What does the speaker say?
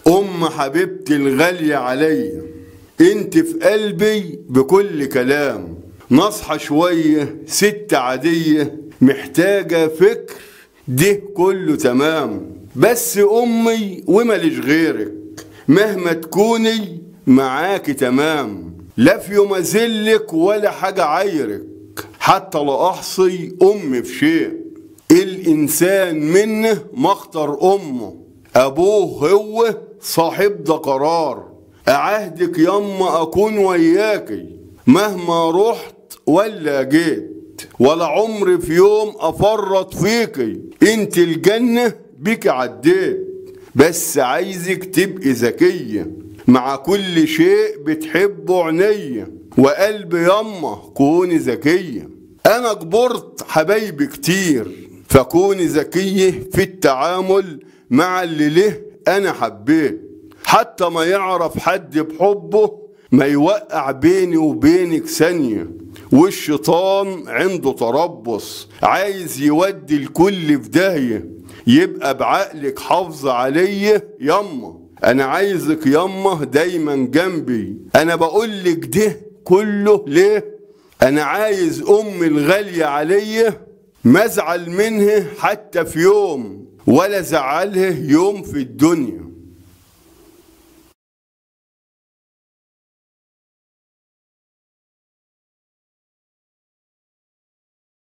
ام حبيبتي الغالية عليا انت في قلبي بكل كلام نصحى شوية ست عادية محتاجة فكر ده كله تمام بس امي وماليش غيرك مهما تكوني معاكي تمام لا في يوم ازلك ولا حاجة عايرك حتى لا احصي امي في شيء الانسان منه مختار امه ابوه هو صاحب ده قرار اعهدك يما اكون وياكي مهما رحت ولا جيت ولا عمري في يوم افرط فيكي انت الجنة بك عديت بس عايزك تبقي ذكية مع كل شيء بتحبه عينيا وقلب يما كوني ذكية انا كبرت حبايبي كتير فكوني ذكية في التعامل مع اللي له انا حبيت حتى ما يعرف حد بحبه ما يوقع بيني وبينك ثانية والشيطان عنده تربص عايز يودي الكل في داهية يبقى بعقلك حافظ عليا يما انا عايزك يما دايما جنبي انا بقولك ده كله ليه انا عايز امي الغالية عليا ما ازعل منها حتى في يوم ولا زعلها يوم في الدنيا